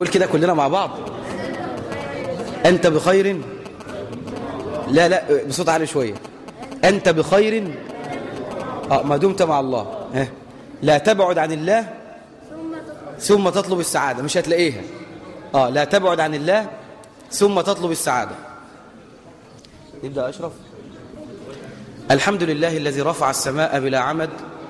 قول كده كلنا مع بعض أنت بخير لا لا بصوت عالي شوية أنت بخير آه ما دمت مع الله ها لا تبعد عن الله ثم تطلب السعادة مش هتلاقيها آه لا تبعد عن الله ثم تطلب السعادة نبدأ أشرف الحمد لله الذي رفع السماء بلا عمد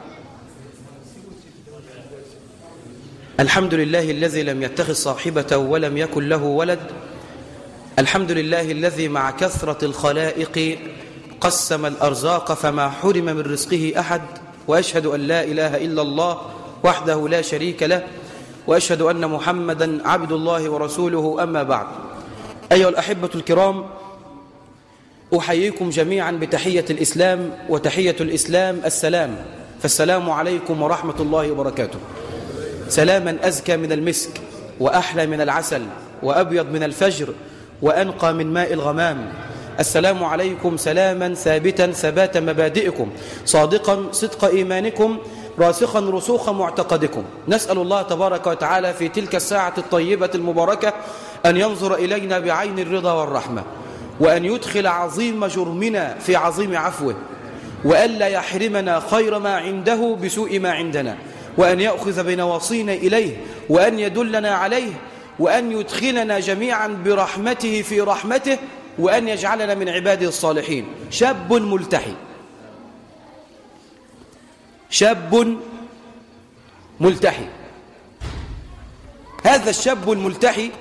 الحمد لله الذي لم يتخذ صاحبة ولم يكن له ولد الحمد لله الذي مع كثرة الخلائق قسم الأرزاق فما حرم من رزقه أحد وأشهد أن لا إله إلا الله وحده لا شريك له وأشهد أن محمدا عبد الله ورسوله أما بعد أيها الأحبة الكرام أحييكم جميعا بتحية الإسلام وتحية الإسلام السلام فالسلام عليكم ورحمة الله وبركاته سلاما أزكى من المسك وأحلى من العسل وأبيض من الفجر وأنقى من ماء الغمام السلام عليكم سلاما ثابتا ثبات مبادئكم صادقا صدق إيمانكم راسخا رسوخ معتقدكم نسأل الله تبارك وتعالى في تلك الساعة الطيبة المباركة أن ينظر إلينا بعين الرضا والرحمة وأن يدخل عظيم جرمنا في عظيم عفوه وألا يحرمنا خير ما عنده بسوء ما عندنا وأن يأخذ بنواصينا إليه وأن يدلنا عليه وأن يدخلنا جميعا برحمته في رحمته وأن يجعلنا من عباده الصالحين شاب ملتحي شاب ملتحي هذا الشاب الملتحي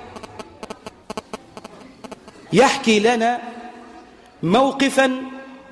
يحكي لنا موقفا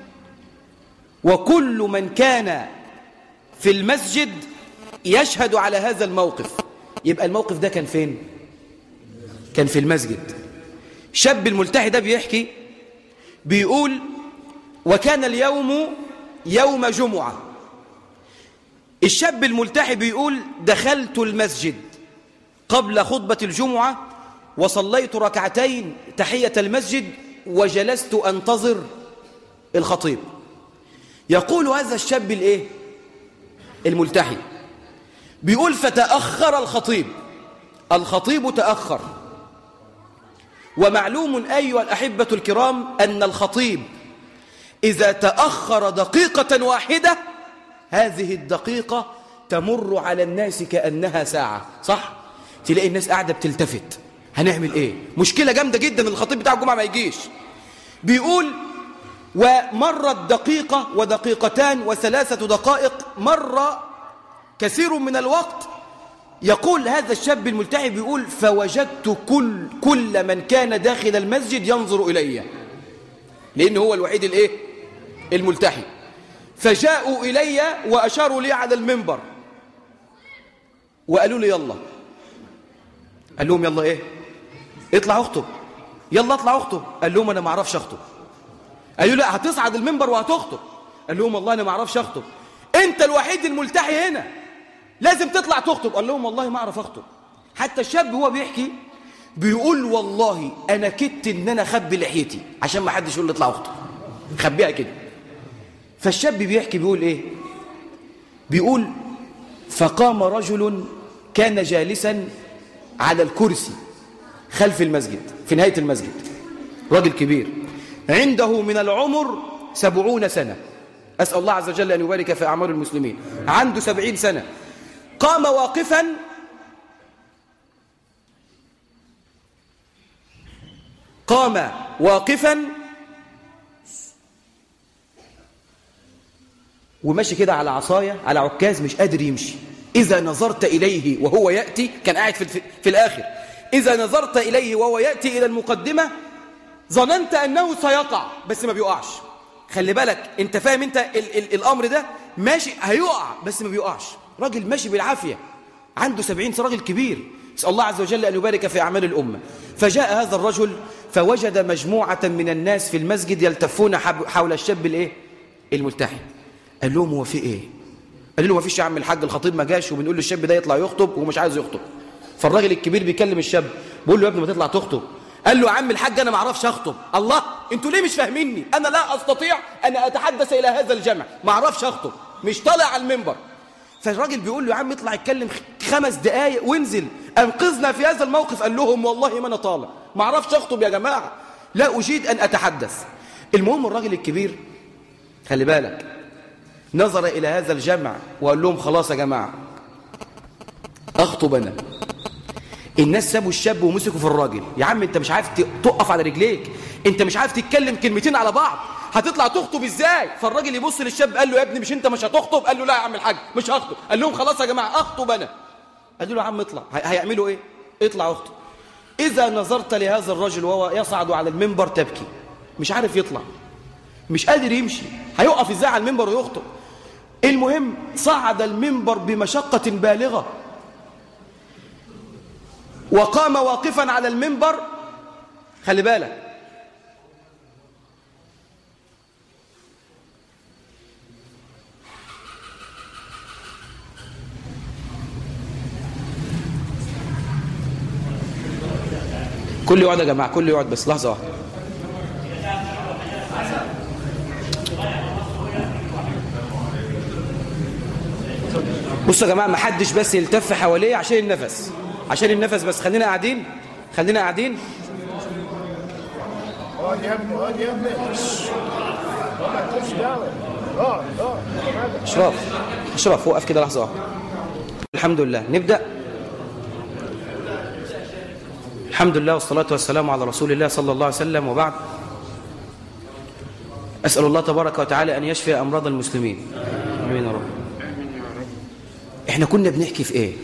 وكل من كان في المسجد يشهد على هذا الموقف يبقى الموقف ده كان فين كان في المسجد شاب الملتحي ده بيحكي بيقول وكان اليوم يوم جمعة الشاب الملتحي بيقول دخلت المسجد قبل خطبة الجمعة وصليت ركعتين تحية المسجد وجلست أنتظر الخطيب يقول هذا الشاب الايه الملتحي بيقول فتأخر الخطيب الخطيب تأخر ومعلوم أيها الأحبة الكرام أن الخطيب إذا تأخر دقيقة واحدة هذه الدقيقة تمر على الناس كأنها ساعة صح؟ تلاقي الناس قاعدة بتلتفت هنعمل ايه؟ مشكلة جامدة جدا الخطيب بتاع الجمعة ما يجيش بيقول ومرت دقيقة ودقيقتان وثلاثة دقائق مر كثير من الوقت يقول هذا الشاب الملتحي بيقول فوجدت كل, كل من كان داخل المسجد ينظر إلي لأن هو الوحيد الايه الملتحي فجاءوا إلي وأشاروا لي على المنبر وقالوا لي يلا قال لهم يلا ايه اطلع اخطب يلا اطلع اخطب قال لهم انا ما اعرفش اخطب قالوا لا هتصعد المنبر وهتخطب قال لهم والله انا ما اعرفش اخطب انت الوحيد الملتحي هنا لازم تطلع تخطب قال لهم والله ما اعرف اخطب حتى الشاب هو بيحكي بيقول والله انا كدت ان انا اخبي لحيتي عشان ما حدش يقول لي اطلع اخطب خبيها كده فالشاب بيحكي بيقول ايه بيقول فقام رجل كان جالسا على الكرسي خلف المسجد في نهاية المسجد راجل كبير عنده من العمر سبعون سنة أسأل الله عز وجل أن يبارك في أعمار المسلمين عنده سبعين سنة قام واقفا قام واقفا وماشي كده على عصاية على عكاز مش قادر يمشي إذا نظرت إليه وهو يأتي كان قاعد في, في الآخر إذا نظرت إليه وهو يأتي إلى المقدمة ظننت أنه سيقع بس ما بيقعش خلي بالك انت فاهم انت ال ال الأمر ده ماشي هيقع بس ما بيقعش راجل ماشي بالعافية عنده سبعين راجل كبير اسأل الله عز وجل أن يبارك في أعمال الأمة فجاء هذا الرجل فوجد مجموعة من الناس في المسجد يلتفون حول الشاب الايه الملتحي قال لهم هو في ايه قال له ما فيش يا عم الحاج الخطيب ما جاش وبنقول له الشاب ده يطلع يخطب ومش عايز يخطب فالراجل الكبير بيكلم الشاب بيقول له يا ابني ما تطلع تخطب قال له يا عم الحاج انا ما اعرفش اخطب الله انتوا ليه مش فاهميني انا لا استطيع ان اتحدث الى هذا الجمع ما اعرفش اخطب مش طالع على المنبر فالراجل بيقول له يا عم اطلع اتكلم خمس دقايق وانزل أنقذنا في هذا الموقف قال لهم والله ما أنا طالع ما أعرفش أخطب يا جماعة لا أجيد أن أتحدث المهم الراجل الكبير خلي بالك نظر إلى هذا الجمع وقال لهم خلاص يا جماعة أخطب أنا الناس سابوا الشاب ومسكوا في الراجل يا عم انت مش عارف تقف على رجليك انت مش عارف تتكلم كلمتين على بعض هتطلع تخطب ازاي فالراجل يبص للشاب قال له يا ابني مش انت مش هتخطب قال له لا يا عم الحاج مش هخطب قال لهم خلاص يا جماعه اخطب انا قال له يا عم اطلع هيعملوا ايه اطلع اخطب اذا نظرت لهذا الرجل وهو يصعد على المنبر تبكي مش عارف يطلع مش قادر يمشي هيقف ازاي على المنبر ويخطب المهم صعد المنبر بمشقة بالغة وقام واقفا على المنبر خلي بالك كل يقعد يا جماعة كل يقعد بس لحظة واحدة بصوا يا جماعة ما حدش بس يلتف حواليه عشان النفس عشان النفس بس خلينا قاعدين خلينا قاعدين اقعد يا ابني اقعد يا ابني ما تقولش دعوه اقعد اقعد اشراف اشراف وقف كده لحظة واحدة الحمد لله نبدأ الحمد لله والصلاة والسلام على رسول الله صلى الله عليه وسلم وبعد أسأل الله تبارك وتعالى أن يشفي أمراض المسلمين أمين يا رب إحنا كنا بنحكي في إيه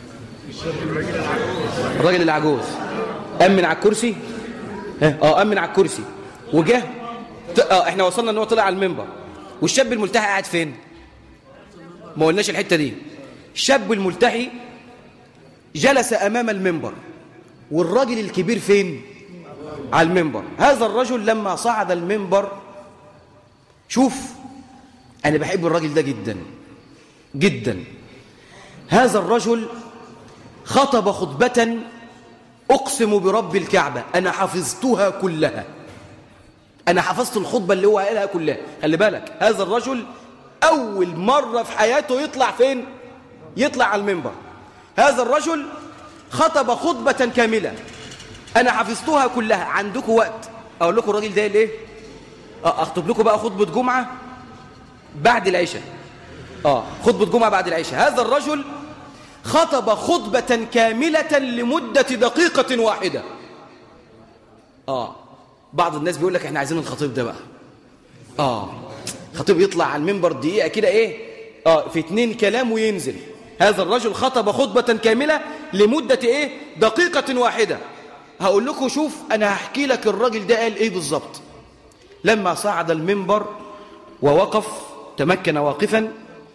الراجل العجوز أمن على الكرسي ها؟ اه أمن على الكرسي وجه ت- اه احنا وصلنا ان هو طلع على المنبر والشاب الملتحي قاعد فين ما قلناش الحتة دي الشاب الملتحي جلس أمام المنبر والراجل الكبير فين على المنبر هذا الرجل لما صعد المنبر شوف أنا بحب الراجل ده جدا جدا هذا الرجل خطب خطبة أقسم برب الكعبة أنا حفظتها كلها أنا حفظت الخطبة اللي هو قالها كلها خلي بالك هذا الرجل أول مرة في حياته يطلع فين يطلع على المنبر هذا الرجل خطب خطبة كاملة أنا حفظتها كلها عندكم وقت أقول لكم الراجل ده ليه آه، أخطب لكم بقى خطبة جمعة بعد العشاء آه خطبة جمعة بعد العشاء هذا الرجل خطب خطبة كاملة لمدة دقيقة واحدة آه بعض الناس بيقول لك احنا عايزين الخطيب ده بقى آه خطيب يطلع على المنبر دقيقة كده ايه آه في اتنين كلام وينزل هذا الرجل خطب خطبة كاملة لمدة ايه دقيقة واحدة هقول لكم شوف انا هحكي لك الراجل ده قال ايه بالظبط لما صعد المنبر ووقف تمكن واقفا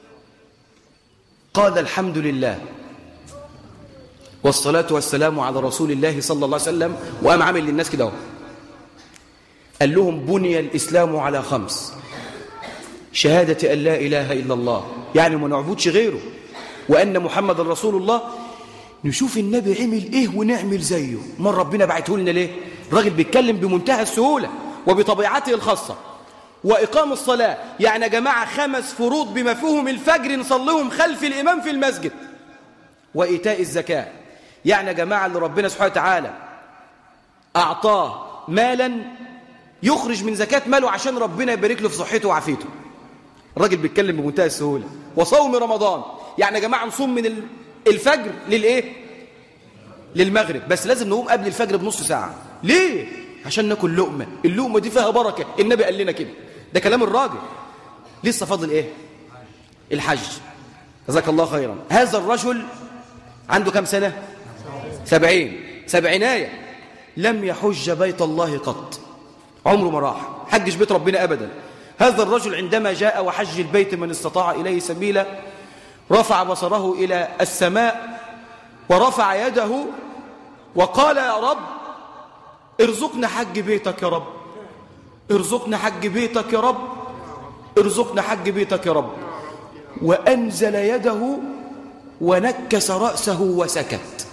قال الحمد لله والصلاة والسلام على رسول الله صلى الله عليه وسلم وقام عامل للناس كده اهو قال لهم بني الإسلام على خمس شهادة أن لا إله إلا الله يعني ما نعبدش غيره وأن محمد رسول الله نشوف النبي عمل إيه ونعمل زيه من ربنا بعته لنا ليه الراجل بيتكلم بمنتهى السهولة وبطبيعته الخاصة وإقام الصلاة يعني يا جماعة خمس فروض بمفهوم الفجر نصليهم خلف الإمام في المسجد وإيتاء الزكاة يعني يا جماعة اللي ربنا سبحانه وتعالى أعطاه مالا يخرج من زكاة ماله عشان ربنا يبارك له في صحته وعافيته الراجل بيتكلم بمنتهى السهولة وصوم رمضان يعني يا جماعة نصوم من ال- الفجر للإيه للمغرب بس لازم نقوم قبل الفجر بنص ساعة ليه عشان ناكل لقمة اللقمة دي فيها بركة النبي قال لنا كده ده كلام الراجل لسه فاضل ايه الحج جزاك الله خيرا هذا الرجل عنده كم سنة سبعين سبعيناية لم يحج بيت الله قط عمره ما راح حجش بيت ربنا أبدا هذا الرجل عندما جاء وحج البيت من استطاع إليه سبيلا رفع بصره إلى السماء ورفع يده وقال يا رب ارزقنا حج بيتك يا رب ارزقنا حج بيتك يا رب ارزقنا حج بيتك يا رب وأنزل يده ونكس رأسه وسكت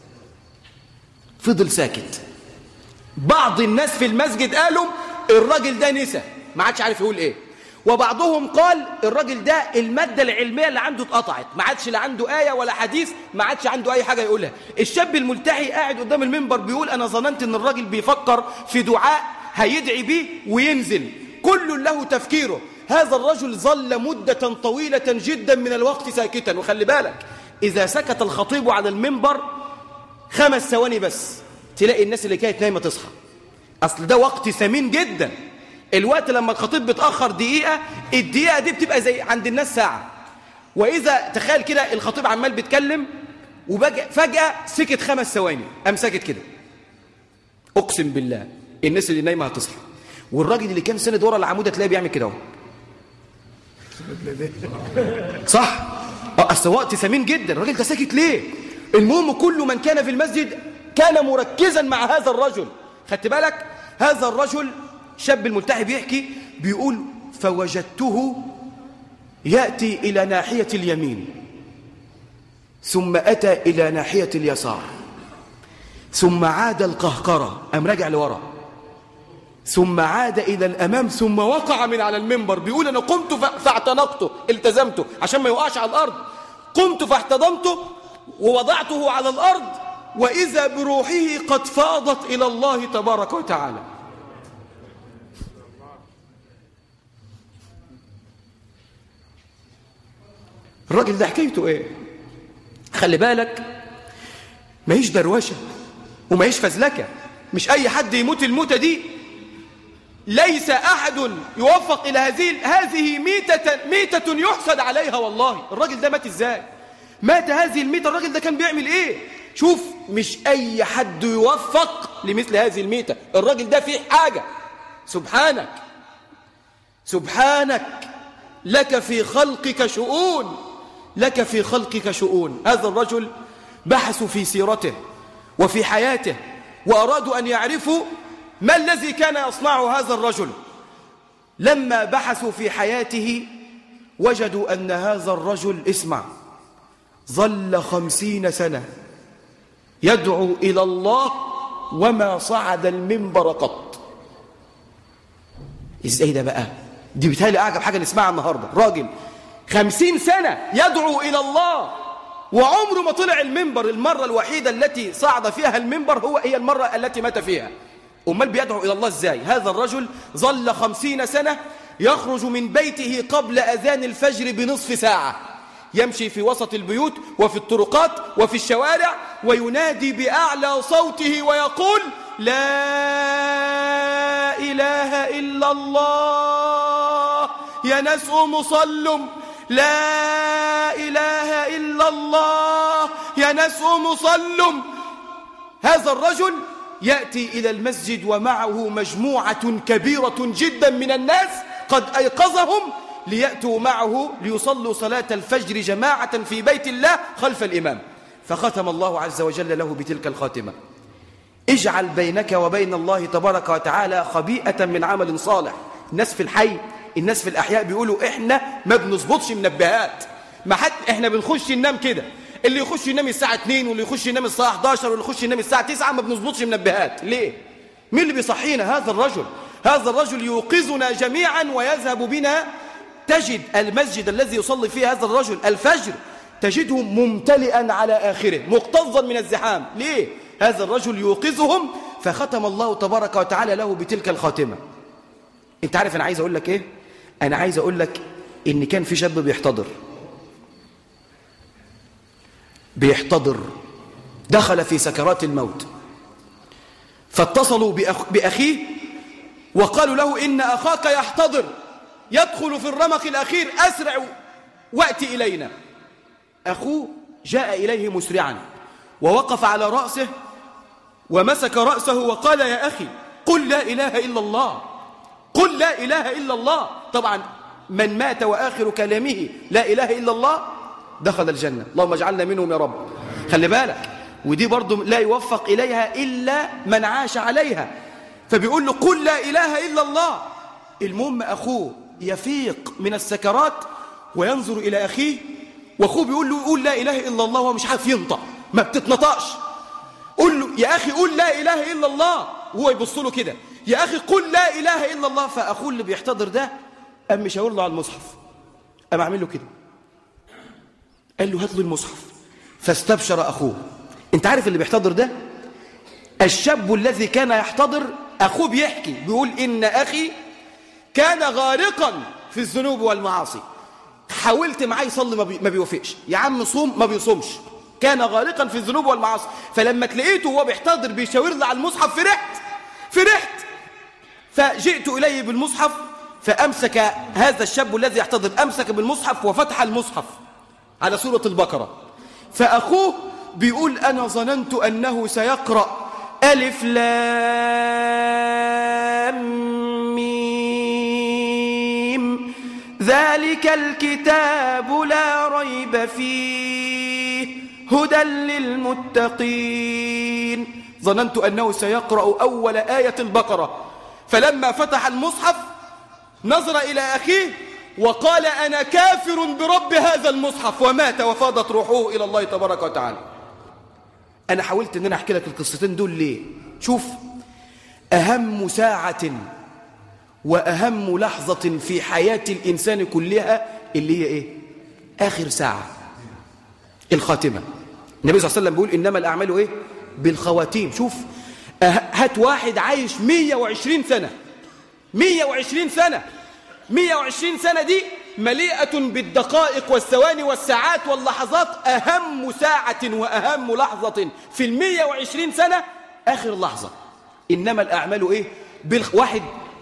فضل ساكت بعض الناس في المسجد قالوا الراجل ده نسى ما عادش عارف يقول ايه وبعضهم قال الراجل ده المادة العلمية اللي عنده اتقطعت ما عادش لا عنده آية ولا حديث ما عادش عنده أي حاجة يقولها الشاب الملتحي قاعد قدام المنبر بيقول أنا ظننت أن الراجل بيفكر في دعاء هيدعي بيه وينزل كل له تفكيره هذا الرجل ظل مدة طويلة جدا من الوقت ساكتا وخلي بالك إذا سكت الخطيب على المنبر خمس ثواني بس تلاقي الناس اللي كانت نايمة تصحى أصل ده وقت ثمين جدا الوقت لما الخطيب بتأخر دقيقة الدقيقة دي بتبقى زي عند الناس ساعة وإذا تخيل كده الخطيب عمال بيتكلم وفجأة سكت خمس ثواني قام ساكت كده أقسم بالله الناس اللي نايمة هتصحى والراجل اللي كان سند ورا العمود تلاقيه بيعمل كده اهو صح اصل وقت ثمين جدا الراجل ده ساكت ليه المهم كل من كان في المسجد كان مركزا مع هذا الرجل خدت بالك هذا الرجل شاب الملتحي بيحكي بيقول فوجدته يأتي إلى ناحية اليمين ثم أتى إلى ناحية اليسار ثم عاد القهقرة أم رجع لورا ثم عاد إلى الأمام ثم وقع من على المنبر بيقول أنا قمت فاعتنقته التزمته عشان ما يوقعش على الأرض قمت فاحتضنته ووضعته على الأرض وإذا بروحه قد فاضت إلى الله تبارك وتعالى الراجل ده حكايته ايه خلي بالك ما هيش دروشه وما هيش فزلكه مش اي حد يموت الموتة دي ليس احد يوفق الى هذه هذه ميتة ميتة يحسد عليها والله الراجل ده مات ازاي مات هذه الميتة الراجل ده كان بيعمل ايه شوف مش اي حد يوفق لمثل هذه الميتة الراجل ده فيه حاجة سبحانك سبحانك لك في خلقك شؤون لك في خلقك شؤون هذا الرجل بحثوا في سيرته وفي حياته وأرادوا أن يعرفوا ما الذي كان يصنعه هذا الرجل لما بحثوا في حياته وجدوا أن هذا الرجل اسمع ظل خمسين سنة يدعو إلى الله وما صعد المنبر قط إزاي ده بقى دي بتهيألي أعجب حاجة نسمعها النهاردة راجل خمسين سنة يدعو إلى الله وعمره ما طلع المنبر المرة الوحيدة التي صعد فيها المنبر هو هي المرة التي مات فيها أمال بيدعو إلى الله إزاي هذا الرجل ظل خمسين سنة يخرج من بيته قبل أذان الفجر بنصف ساعة يمشي في وسط البيوت وفي الطرقات وفي الشوارع وينادي بأعلى صوته ويقول لا إله إلا الله يا ناس مصلم لا إله إلا الله يا ناس مصلم هذا الرجل يأتي إلى المسجد ومعه مجموعة كبيرة جدا من الناس قد أيقظهم ليأتوا معه ليصلوا صلاة الفجر جماعة في بيت الله خلف الإمام فختم الله عز وجل له بتلك الخاتمة اجعل بينك وبين الله تبارك وتعالى خبيئة من عمل صالح الناس في الحي الناس في الأحياء بيقولوا إحنا ما بنظبطش منبهات ما حد إحنا بنخش ننام كده اللي يخش ينام الساعة 2 واللي يخش ينام الساعة 11 واللي يخش ينام الساعة 9 ما بنظبطش منبهات ليه؟ مين اللي بيصحينا هذا الرجل هذا الرجل يوقظنا جميعا ويذهب بنا تجد المسجد الذي يصلي فيه هذا الرجل الفجر تجده ممتلئا على آخره مكتظا من الزحام ليه؟ هذا الرجل يوقظهم فختم الله تبارك وتعالى له بتلك الخاتمة انت عارف انا عايز اقول لك ايه انا عايز اقول لك ان كان في شاب بيحتضر بيحتضر دخل في سكرات الموت فاتصلوا بأخ بأخيه وقالوا له إن أخاك يحتضر يدخل في الرمق الأخير أسرع وأتي إلينا أخوه جاء إليه مسرعا ووقف على رأسه ومسك رأسه وقال يا أخي قل لا إله إلا الله قل لا إله إلا الله طبعا من مات وآخر كلامه لا إله إلا الله دخل الجنة اللهم اجعلنا منهم يا رب خلي بالك ودي برضو لا يوفق إليها إلا من عاش عليها فبيقول له قل لا إله إلا الله المهم أخوه يفيق من السكرات وينظر إلى أخيه وأخوه بيقول له قول لا إله إلا الله وهو مش عارف ينطق ما بتتنطقش قول له يا أخي قول لا إله إلا الله وهو يبص له كده يا أخي قل لا إله إلا الله فأخوه اللي بيحتضر ده قام مشاور له على المصحف قام عامل له كده قال له هات له المصحف فاستبشر اخوه انت عارف اللي بيحتضر ده الشاب الذي كان يحتضر اخوه بيحكي بيقول ان اخي كان غارقا في الذنوب والمعاصي حاولت معاه يصلي ما, بي... ما بيوافقش يا عم صوم ما بيصومش كان غارقا في الذنوب والمعاصي فلما تلاقيته وهو بيحتضر بيشاور لي على المصحف فرحت فرحت فجئت إليه بالمصحف فأمسك هذا الشاب الذي يحتضر أمسك بالمصحف وفتح المصحف على سورة البقرة فأخوه بيقول أنا ظننت أنه سيقرأ ألف لام ميم ذلك الكتاب لا ريب فيه هدى للمتقين ظننت أنه سيقرأ أول آية البقرة فلما فتح المصحف نظر إلى أخيه وقال أنا كافر برب هذا المصحف ومات وفاضت روحه إلى الله تبارك وتعالى أنا حاولت أن أنا أحكي لك القصتين دول ليه شوف أهم ساعة وأهم لحظة في حياة الإنسان كلها اللي هي إيه آخر ساعة الخاتمة النبي صلى الله عليه وسلم بيقول إنما الأعمال إيه بالخواتيم شوف هات واحد عايش 120 سنة 120 سنة 120 سنة دي مليئة بالدقائق والثواني والساعات واللحظات أهم ساعة وأهم لحظة في المية وعشرين سنة آخر لحظة إنما الأعمال إيه بالواحد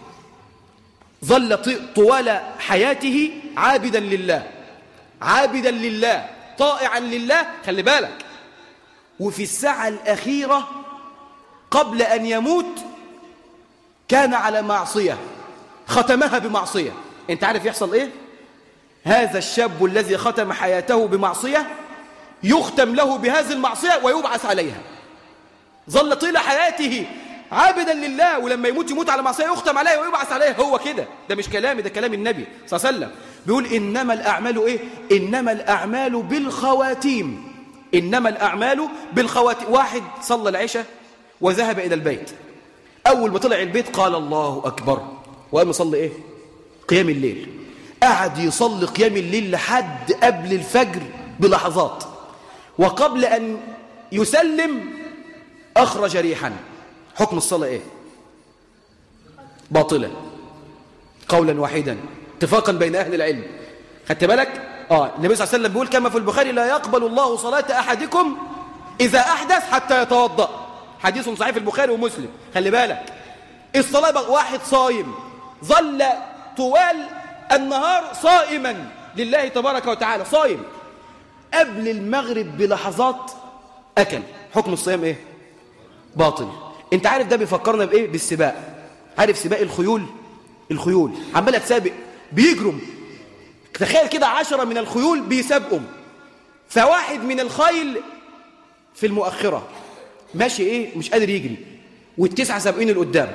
ظل طوال حياته عابدا لله عابدا لله طائعا لله خلي بالك وفي الساعة الأخيرة قبل أن يموت كان على معصية ختمها بمعصية انت عارف يحصل ايه هذا الشاب الذي ختم حياته بمعصية يختم له بهذه المعصية ويبعث عليها ظل طيل حياته عابدا لله ولما يموت يموت على معصية يختم عليها ويبعث عليها هو كده ده مش كلامي ده كلام النبي صلى الله عليه وسلم بيقول إنما الأعمال إيه إنما الأعمال بالخواتيم إنما الأعمال بالخواتيم واحد صلى العشاء وذهب إلى البيت أول ما طلع البيت قال الله أكبر وقام يصلي إيه قيام الليل قعد يصلي قيام الليل لحد قبل الفجر بلحظات وقبل أن يسلم أخرج ريحا حكم الصلاة إيه باطلة قولا واحدا اتفاقا بين أهل العلم خدت بالك آه النبي صلى الله عليه وسلم بيقول كما في البخاري لا يقبل الله صلاة أحدكم إذا أحدث حتى يتوضأ حديث صحيح في البخاري ومسلم خلي بالك الصلاة بقى واحد صايم ظل طوال النهار صائما لله تبارك وتعالى صايم قبل المغرب بلحظات أكل حكم الصيام إيه باطل انت عارف ده بيفكرنا بإيه بالسباق عارف سباق الخيول الخيول عمالة تسابق بيجرم تخيل كده عشرة من الخيول بيسابقوا فواحد من الخيل في المؤخرة ماشي ايه مش قادر يجري والتسعة سابقين القدام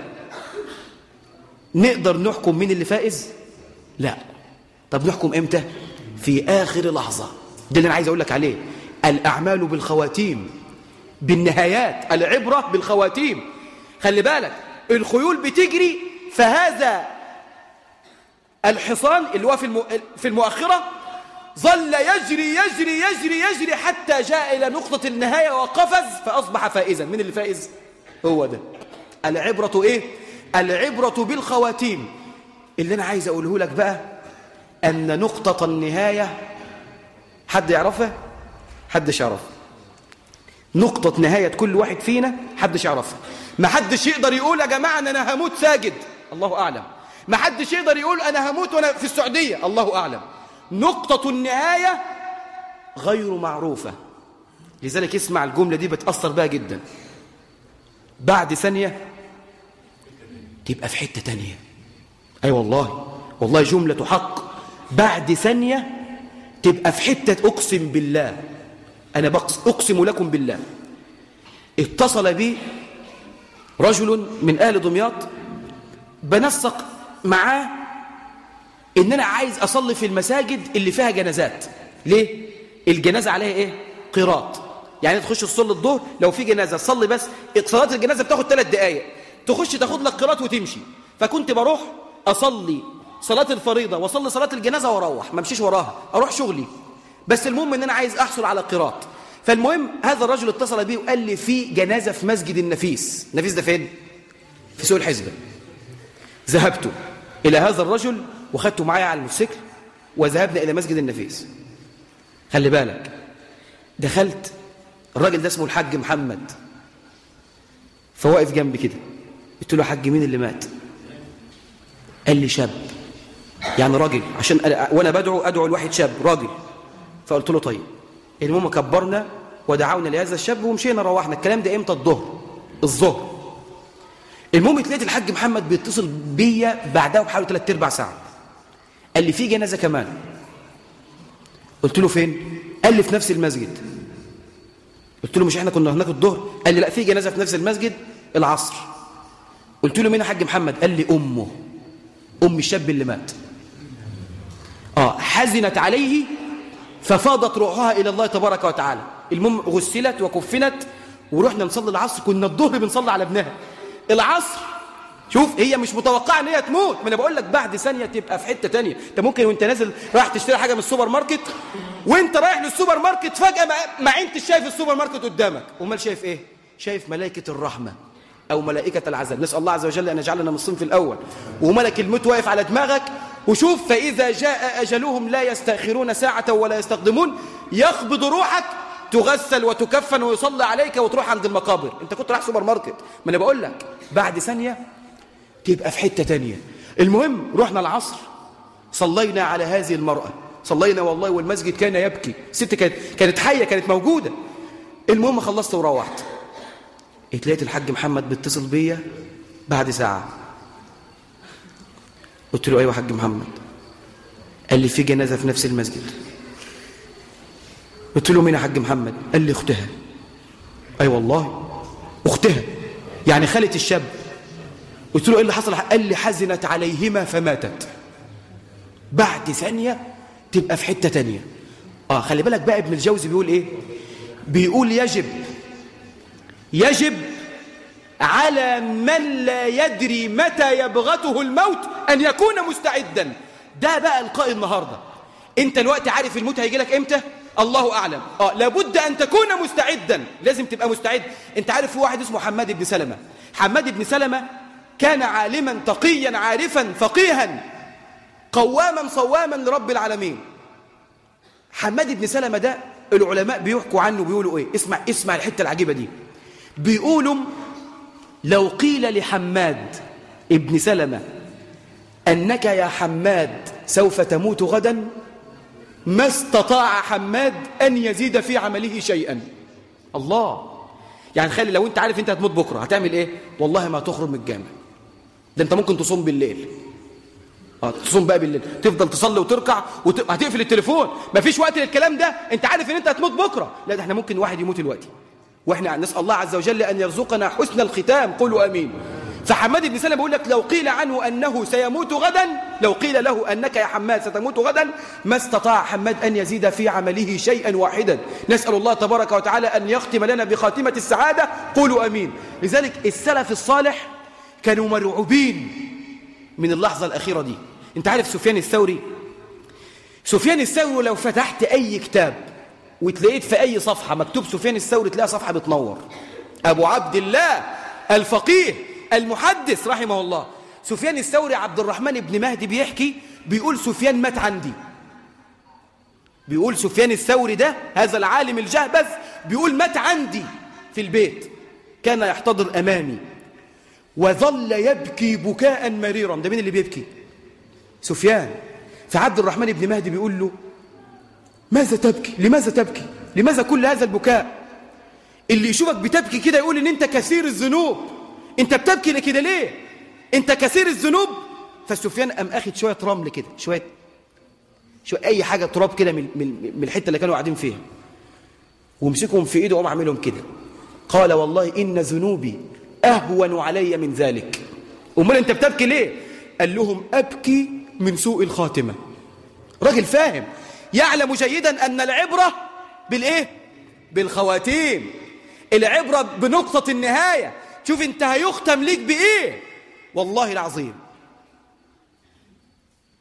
نقدر نحكم مين اللي فائز لا طب نحكم امتى في آخر لحظة ده اللي أنا عايز أقول لك عليه الأعمال بالخواتيم بالنهايات العبرة بالخواتيم خلي بالك الخيول بتجري فهذا الحصان اللي هو في في المؤخرة ظل يجري يجري يجري يجري حتى جاء إلى نقطة النهاية وقفز فأصبح فائزا من اللي فائز هو ده العبرة إيه العبرة بالخواتيم اللي أنا عايز أقوله لك بقى أن نقطة النهاية حد يعرفها حدش يعرفها نقطة نهاية كل واحد فينا حدش يعرفها ما حدش يقدر يقول يا جماعة أن أنا هموت ساجد الله أعلم ما حدش يقدر يقول أنا هموت وأنا في السعودية الله أعلم نقطة النهاية غير معروفة لذلك اسمع الجملة دي بتأثر بها جدا بعد ثانية تبقى في حتة تانية أي أيوة والله والله جملة حق بعد ثانية تبقى في حتة أقسم بالله أنا أقسم لكم بالله اتصل بي رجل من أهل دمياط بنسق معاه إن أنا عايز أصلي في المساجد اللي فيها جنازات ليه؟ الجنازة عليها إيه؟ قراط يعني تخش تصلي الظهر لو في جنازة تصلي بس صلاة الجنازة بتاخد ثلاث دقايق تخش تاخد لك قراط وتمشي فكنت بروح أصلي صلاة الفريضة واصلي صلاة الجنازة واروح ما امشيش وراها اروح شغلي بس المهم ان انا عايز احصل على قراط فالمهم هذا الرجل اتصل بي وقال لي في جنازة في مسجد النفيس النفيس ده فين في سوق الحزبة ذهبت إلى هذا الرجل وخدته معايا على الموتوسيكل وذهبنا إلى مسجد النفيس خلي بالك دخلت الراجل ده اسمه الحاج محمد فواقف جنبي كده قلت له يا حاج مين اللي مات قال لي شاب يعني راجل عشان أنا- وانا بدعو ادعو الواحد شاب راجل فقلت له طيب المهم كبرنا ودعونا لهذا الشاب ومشينا روحنا الكلام ده امتى الظهر الظهر المهم لقيت الحاج محمد بيتصل بيا بعدها بحوالي ثلاث ارباع ساعه قال لي في جنازه كمان قلت له فين قال لي في نفس المسجد قلت له مش احنا كنا هناك الظهر قال لي لا في جنازه في نفس المسجد العصر قلت له مين يا حاج محمد قال لي امه ام الشاب اللي مات اه حزنت عليه ففاضت روحها الى الله تبارك وتعالى المهم غسلت وكفنت ورحنا نصلي العصر كنا الظهر بنصلي على ابنها العصر شوف هي مش متوقعه ان هي تموت ما انا بقول لك بعد ثانيه تبقى في حته تانية انت ممكن وانت نازل رايح تشتري حاجه من السوبر ماركت وانت رايح للسوبر ماركت فجاه ما, ما انت شايف السوبر ماركت قدامك امال شايف ايه شايف ملائكه الرحمه او ملائكه العذاب نسال الله عز وجل ان يجعلنا من الصنف الاول وملك الموت واقف على دماغك وشوف فاذا جاء اجلهم لا يستاخرون ساعه ولا يستقدمون يقبض روحك تغسل وتكفن ويصلى عليك وتروح عند المقابر انت كنت رايح سوبر ماركت ما انا بقول لك بعد ثانيه تبقى في حتة تانية المهم رحنا العصر صلينا على هذه المرأة صلينا والله والمسجد كان يبكي ست كانت, كانت حية كانت موجودة المهم خلصت وروحت اتلاقيت الحاج محمد بيتصل بيا بعد ساعة قلت له ايوه يا حاج محمد قال لي في جنازة في نفس المسجد قلت له مين يا حاج محمد قال لي اختها اي أيوة والله اختها يعني خالة الشاب قلت له ايه اللي حصل قال لي حزنت عليهما فماتت بعد ثانية تبقى في حتة تانية اه خلي بالك بقى ابن الجوزي بيقول ايه بيقول يجب يجب على من لا يدري متى يبغته الموت ان يكون مستعدا ده بقى القاء النهارده انت الوقت عارف الموت هيجي لك امتى الله اعلم اه لابد ان تكون مستعدا لازم تبقى مستعد انت عارف في واحد اسمه حماد بن سلمة حماد بن سلمة كان عالما تقيا عارفا فقيها قواما صواما لرب العالمين حماد بن سلمة ده العلماء بيحكوا عنه بيقولوا ايه اسمع اسمع الحته العجيبه دي بيقولوا لو قيل لحماد ابن سلمة انك يا حماد سوف تموت غدا ما استطاع حماد ان يزيد في عمله شيئا الله يعني خلي لو انت عارف انت هتموت بكره هتعمل ايه والله ما تخرج من الجامع ده انت ممكن تصوم بالليل اه تصوم بقى بالليل تفضل تصلي وتركع وهتقفل التليفون مفيش وقت للكلام ده انت عارف ان انت هتموت بكره لا ده احنا ممكن واحد يموت دلوقتي واحنا نسال الله عز وجل ان يرزقنا حسن الختام قولوا امين فحماد بن سلمة بيقول لك لو قيل عنه انه سيموت غدا لو قيل له انك يا حماد ستموت غدا ما استطاع حماد ان يزيد في عمله شيئا واحدا نسال الله تبارك وتعالى ان يختم لنا بخاتمه السعاده قولوا امين لذلك السلف الصالح كانوا مرعوبين من اللحظة الأخيرة دي أنت عارف سفيان الثوري سفيان الثوري لو فتحت أي كتاب وتلاقيت في أي صفحة مكتوب سفيان الثوري تلاقي صفحة بتنور أبو عبد الله الفقيه المحدث رحمه الله سفيان الثوري عبد الرحمن بن مهدي بيحكي بيقول سفيان مات عندي بيقول سفيان الثوري ده هذا العالم الجهبذ بيقول مات عندي في البيت كان يحتضر أمامي وظل يبكي بكاء مريرا ده مين اللي بيبكي سفيان فعبد الرحمن بن مهدي بيقول له ماذا تبكي لماذا تبكي لماذا كل هذا البكاء اللي يشوفك بتبكي كده يقول ان انت كثير الذنوب انت بتبكي لكده ليه انت كثير الذنوب فسفيان قام اخد شويه رمل كده شويه شويه اي حاجه تراب كده من من من الحته اللي كانوا قاعدين فيها ومسكهم في ايده وقام عاملهم كده قال والله ان ذنوبي أهون علي من ذلك أمال أنت بتبكي ليه قال لهم أبكي من سوء الخاتمة راجل فاهم يعلم جيدا أن العبرة بالإيه بالخواتيم العبرة بنقطة النهاية شوف أنت هيختم ليك بإيه والله العظيم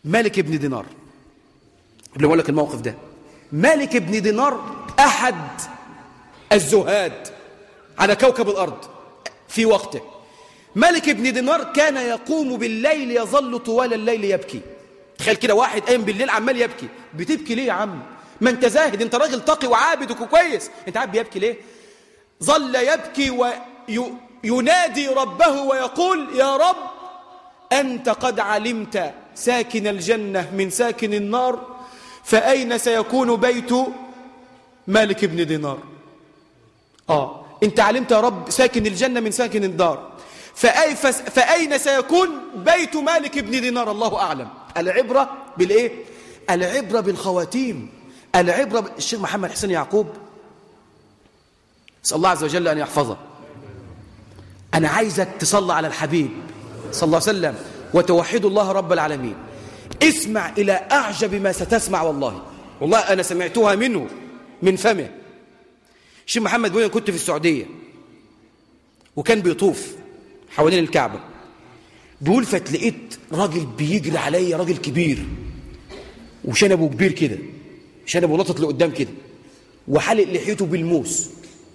مالك بن دينار اللي بقول لك الموقف ده مالك بن دينار أحد الزهاد على كوكب الأرض في وقته مالك بن دينار كان يقوم بالليل يظل طوال الليل يبكي تخيل كده واحد قايم بالليل عمال يبكي بتبكي ليه يا عم ما انت زاهد انت راجل تقي وعابد وكويس انت عارف بيبكي ليه ظل يبكي وينادي ربه ويقول يا رب أنت قد علمت ساكن الجنة من ساكن النار فأين سيكون بيت مالك بن دينار آه أنت علمت يا رب ساكن الجنة من ساكن الدار فأي فس فأين سيكون بيت مالك بن دينار الله أعلم العبرة بالإيه العبرة بالخواتيم العبرة ب... الشيخ محمد حسين يعقوب اسال الله عز وجل أن يحفظه أنا عايزك تصلى على الحبيب صلى الله عليه وسلم وتوحد الله رب العالمين اسمع إلى أعجب ما ستسمع والله والله أنا سمعتها منه من فمه الشيخ محمد بوين كنت في السعودية وكان بيطوف حوالين الكعبة بيقول فتلقيت راجل بيجري عليا راجل كبير وشنبه كبير كده شنبه لطط لقدام كده وحلق لحيته بالموس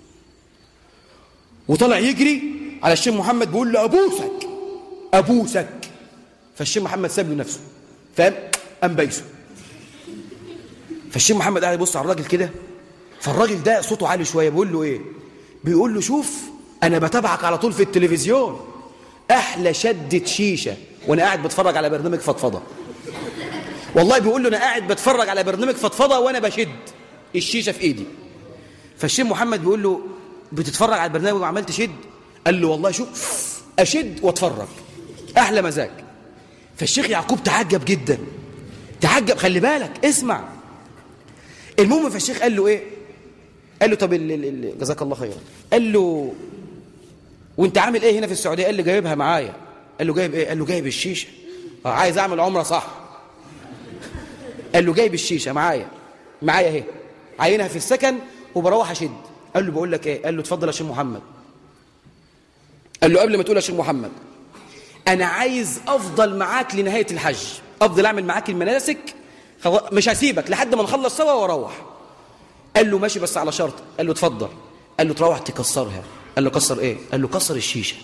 وطلع يجري على الشيخ محمد بيقول له ابوسك ابوسك فالشيخ محمد ساب له نفسه فاهم قام بايسه فالشيخ محمد قاعد يبص على الراجل كده فالراجل ده صوته عالي شويه بيقول له ايه بيقول له شوف انا بتابعك على طول في التلفزيون احلى شده شيشه وانا قاعد بتفرج على برنامج فضفضه والله بيقول له انا قاعد بتفرج على برنامج فضفضه وانا بشد الشيشه في ايدي فالشيخ محمد بيقول له بتتفرج على البرنامج وعمال تشد قال له والله شوف اشد واتفرج احلى مزاج فالشيخ يعقوب تعجب جدا تعجب خلي بالك اسمع المهم فالشيخ قال له ايه قال له طب ال ال جزاك الله خيرا قال له وانت عامل ايه هنا في السعوديه قال له جايبها معايا قال له جايب ايه قال له جايب الشيشه اه عايز اعمل عمره صح قال له جايب الشيشه معايا معايا اهي عينها في السكن وبروح اشد قال له بقول لك ايه قال له اتفضل يا شيخ محمد قال له قبل ما تقول يا شيخ محمد انا عايز افضل معاك لنهايه الحج افضل اعمل معاك المناسك مش هسيبك لحد ما نخلص سوا واروح قال له ماشي بس على شرط قال له اتفضل قال له تروح تكسرها قال له كسر ايه قال له كسر الشيشه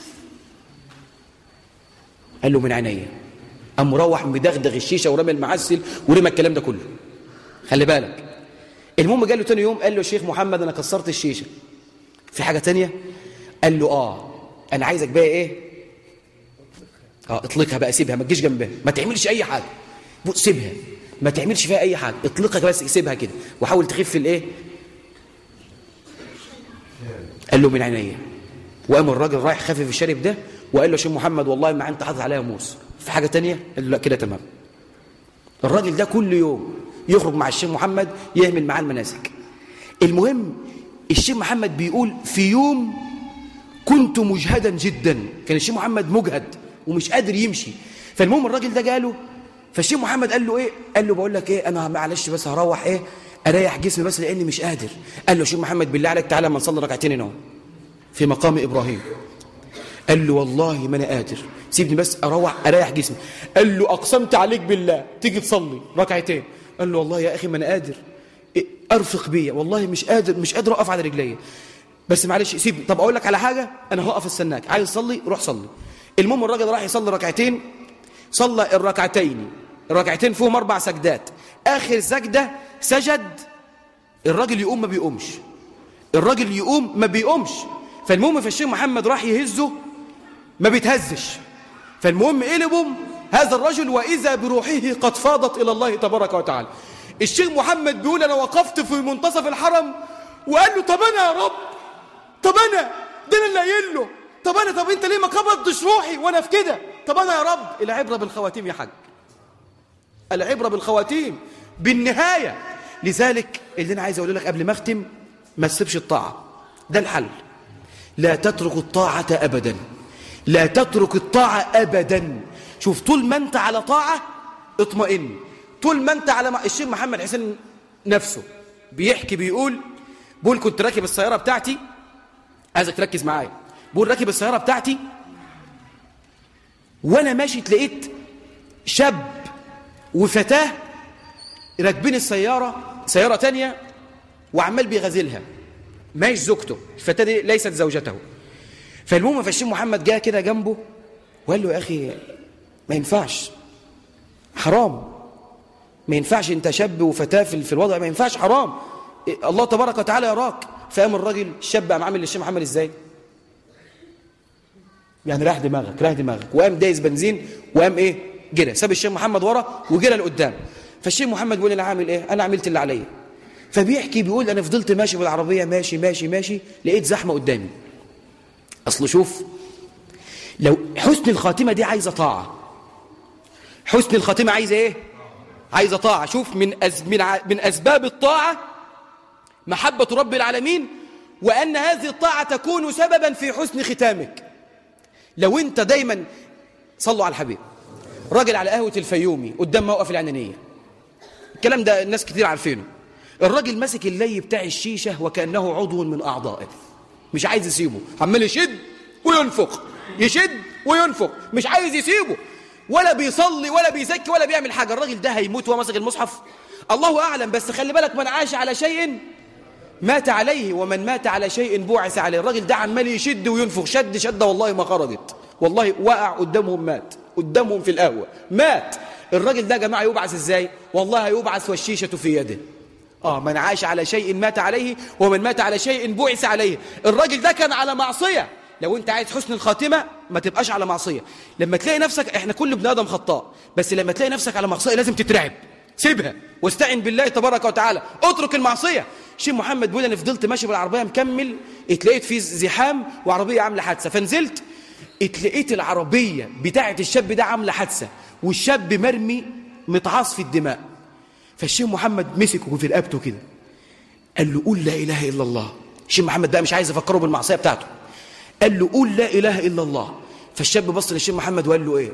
قال له من عينيا قام مروح مدغدغ الشيشه ورمى المعسل ورمى الكلام ده كله خلي بالك المهم قال له تاني يوم قال له شيخ محمد انا كسرت الشيشه في حاجه تانية قال له اه انا عايزك بقى ايه اه اطلقها بقى سيبها ما تجيش جنبها ما تعملش اي حاجه سيبها ما تعملش فيها اي حاجه اطلقها بس سيبها كده وحاول تخف الايه قال له من عينيا وقام الراجل رايح خافف الشارب ده وقال له يا شيخ محمد والله ما انت حاطط عليها موس في حاجه تانية قال له لا كده تمام الراجل ده كل يوم يخرج مع الشيخ محمد يعمل معاه المناسك المهم الشيخ محمد بيقول في يوم كنت مجهدا جدا كان الشيخ محمد مجهد ومش قادر يمشي فالمهم الراجل ده جاله فالشيخ محمد قال له ايه قال له بقول لك ايه انا معلش بس هروح ايه اريح جسمي بس لاني مش قادر قال له يا شيخ محمد بالله عليك تعالى ما نصلي ركعتين هنا في مقام ابراهيم قال له والله ما انا قادر سيبني بس اروح اريح جسمي قال له اقسمت عليك بالله تيجي تصلي ركعتين قال له والله يا اخي ما انا قادر إيه ارفق بيا والله مش قادر مش قادر اقف على رجليا بس معلش سيبني طب اقول لك على حاجه انا هقف استناك عايز تصلي روح صلي المهم الراجل راح يصلي ركعتين صلى الركعتين الركعتين فيهم اربع سجدات اخر سجده سجد الراجل يقوم ما بيقومش الراجل يقوم ما بيقومش فالمهم فالشيخ محمد راح يهزه ما بيتهزش فالمهم قلبهم هذا الرجل واذا بروحه قد فاضت الى الله تبارك وتعالى الشيخ محمد بيقول انا وقفت في منتصف الحرم وقال له طب انا يا رب طب انا ده انا اللي قايل له طب انا طب انت ليه ما قبضتش روحي وانا في كده طب انا يا رب العبره بالخواتيم يا حاج العبره بالخواتيم بالنهايه لذلك اللي انا عايز اقول لك قبل ما اختم ما تسيبش الطاعه ده الحل لا تترك الطاعه ابدا لا تترك الطاعه ابدا شوف طول ما انت على طاعه اطمئن طول ما انت على ما... الشيخ محمد حسين نفسه بيحكي بيقول بقول كنت راكب السياره بتاعتي عايزك تركز معايا بقول راكب السياره بتاعتي وانا ماشي تلاقيت شاب وفتاه راكبين السيارة سيارة تانية وعمال بيغازلها ماش زوجته الفتاة دي ليست زوجته فالمهم فالشيخ محمد جاء كده جنبه وقال له يا أخي ما ينفعش حرام ما ينفعش انت شاب وفتاة في في الوضع ما ينفعش حرام إيه، الله تبارك وتعالى يراك فقام الراجل الشاب قام عامل للشيخ محمد ازاي يعني راح دماغك راح دماغك وقام دايس بنزين وقام ايه جرى ساب الشيخ محمد ورا وجرى لقدام فالشيخ محمد بيقول انا عامل ايه انا عملت اللي عليا فبيحكي بيقول انا فضلت ماشي بالعربيه ماشي ماشي ماشي لقيت زحمه قدامي اصل شوف لو حسن الخاتمه دي عايزه طاعه حسن الخاتمه عايزه ايه عايزه طاعه شوف من أز من, ع... من اسباب الطاعه محبه رب العالمين وان هذه الطاعه تكون سببا في حسن ختامك لو انت دايما صلوا على الحبيب راجل على قهوه الفيومي قدام موقف العنانيه الكلام ده الناس كتير عارفينه الراجل ماسك اللي بتاع الشيشه وكانه عضو من اعضائه مش عايز يسيبه عمال يشد وينفخ يشد وينفخ مش عايز يسيبه ولا بيصلي ولا بيزكي ولا بيعمل حاجه الراجل ده هيموت وهو ماسك المصحف الله اعلم بس خلي بالك من عاش على شيء مات عليه ومن مات على شيء بعث عليه الراجل ده عمال يشد وينفخ شد شده والله ما خرجت والله وقع قدامهم مات قدامهم في القهوه مات الراجل ده يا جماعه يبعث ازاي والله يبعث والشيشه في يده اه من عاش على شيء مات عليه ومن مات على شيء بعث عليه الراجل ده كان على معصيه لو انت عايز حسن الخاتمه ما تبقاش على معصيه لما تلاقي نفسك احنا كل ابن ادم خطاء بس لما تلاقي نفسك على معصيه لازم تترعب سيبها واستعن بالله تبارك وتعالى اترك المعصيه شيخ محمد بيقول انا فضلت ماشي بالعربيه مكمل اتلقيت في زحام وعربيه عامله حادثه فنزلت اتلقيت العربيه بتاعه الشاب ده عامله حادثه والشاب مرمي متعاص في الدماء فالشيخ محمد مسكه في رقبته كده قال له قول لا اله الا الله الشيخ محمد بقى مش عايز يفكره بالمعصيه بتاعته قال له قول لا اله الا الله فالشاب بص للشيخ محمد وقال له ايه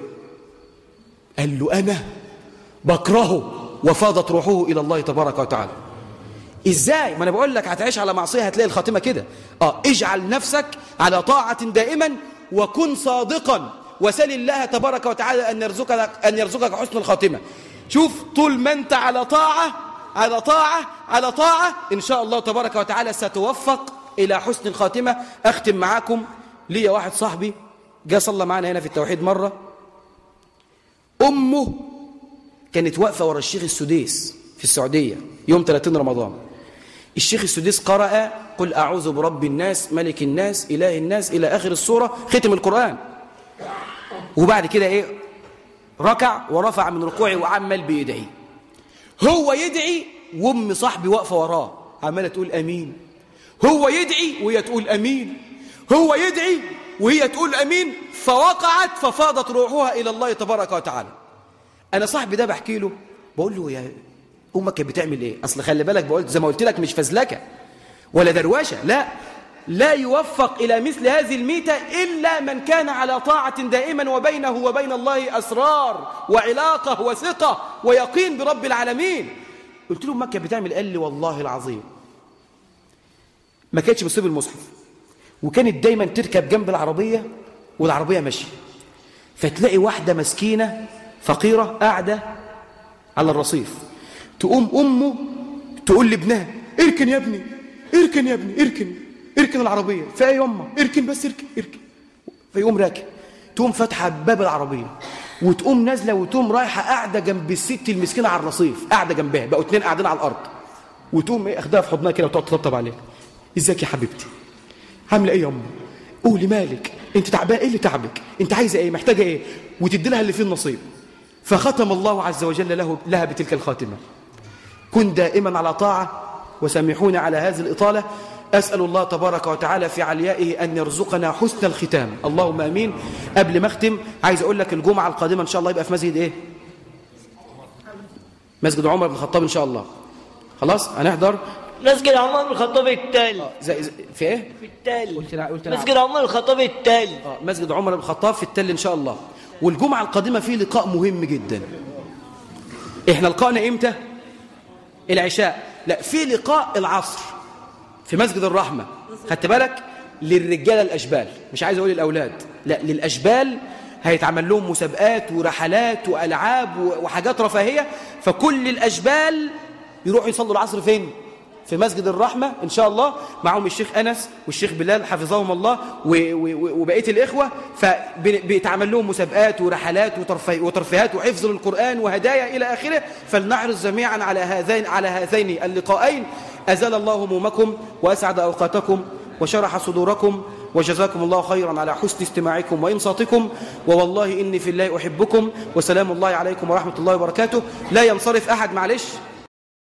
قال له انا بكرهه وفاضت روحه الى الله تبارك وتعالى ازاي ما انا بقول لك هتعيش على معصيه هتلاقي الخاتمه كده اه اجعل نفسك على طاعه دائما وكن صادقا وسل الله تبارك وتعالى ان يرزقك ان يرزقك حسن الخاتمه شوف طول ما انت على طاعه على طاعه على طاعه ان شاء الله تبارك وتعالى ستوفق الى حسن الخاتمه اختم معاكم ليا واحد صاحبي جاء صلى معانا هنا في التوحيد مره امه كانت واقفه ورا الشيخ السديس في السعوديه يوم 30 رمضان الشيخ السديس قرأ قل أعوذ برب الناس ملك الناس إله الناس إلى آخر السورة ختم القرآن وبعد كده إيه ركع ورفع من ركوعه وعمل بيدعي هو يدعي وام صاحبي واقفه وراه عماله تقول امين هو يدعي وهي تقول امين هو يدعي وهي تقول امين فوقعت ففاضت روحها الى الله تبارك وتعالى انا صاحبي ده بحكي له بقول له يا امك كانت بتعمل ايه اصل خلي بالك بقول زي ما قلت لك مش فزلكه ولا دروشه لا لا يوفق إلى مثل هذه الميتة إلا من كان على طاعة دائما وبينه وبين الله أسرار وعلاقة وثقة ويقين برب العالمين قلت له مكة بتعمل قال لي والله العظيم ما كانتش بتصيب المصحف وكانت دايما تركب جنب العربية والعربية ماشية فتلاقي واحدة مسكينة فقيرة قاعدة على الرصيف تقوم أمه تقول لابنها اركن يا ابني اركن يا ابني اركن اركن العربية فايه يما اركن بس اركن اركن فيقوم راكن تقوم فاتحة باب العربية وتقوم نازلة وتقوم رايحة قاعدة جنب الست المسكينة على الرصيف قاعدة جنبها بقوا اتنين قاعدين على الأرض وتقوم ايه اخدها في حضنها كده وتقعد تطبطب عليها ازيك يا حبيبتي عاملة ايه يا أمه قولي مالك انت تعبانه ايه اللي تعبك انت عايزة ايه محتاجة ايه وتدي لها اللي فيه النصيب فختم الله عز وجل له لها بتلك الخاتمة كن دائما على طاعة وسامحوني على هذه الإطالة أسأل الله تبارك وتعالى في عليائه أن يرزقنا حسن الختام اللهم أمين قبل ما أختم عايز أقول لك الجمعة القادمة إن شاء الله يبقى في مسجد إيه مسجد عمر بن الخطاب إن شاء الله خلاص هنحضر مسجد عمر بن الخطاب التالي زي زي في إيه في التالي قلت نعم- قلت نعم. مسجد عمر بن الخطاب التالي آه، مسجد عمر بن الخطاب في التل إن شاء الله والجمعة القادمة فيه لقاء مهم جدا إحنا لقاءنا إمتى العشاء لا في لقاء العصر في مسجد الرحمة خدت بالك للرجالة الأشبال مش عايز أقول الأولاد لا للأشبال هيتعمل لهم مسابقات ورحلات وألعاب وحاجات رفاهية فكل الأجبال يروحوا يصلوا العصر فين؟ في مسجد الرحمة إن شاء الله معهم الشيخ أنس والشيخ بلال حفظهم الله و- و- وبقية الإخوة فبيتعمل لهم مسابقات ورحلات وترفي- وترفيهات وحفظ للقرآن وهدايا إلى آخره فلنحرص جميعا على هذين على هذين اللقاءين أزال الله همومكم وأسعد أوقاتكم وشرح صدوركم وجزاكم الله خيرا على حسن استماعكم وإنصاتكم ووالله إني في الله أحبكم وسلام الله عليكم ورحمة الله وبركاته لا ينصرف أحد معلش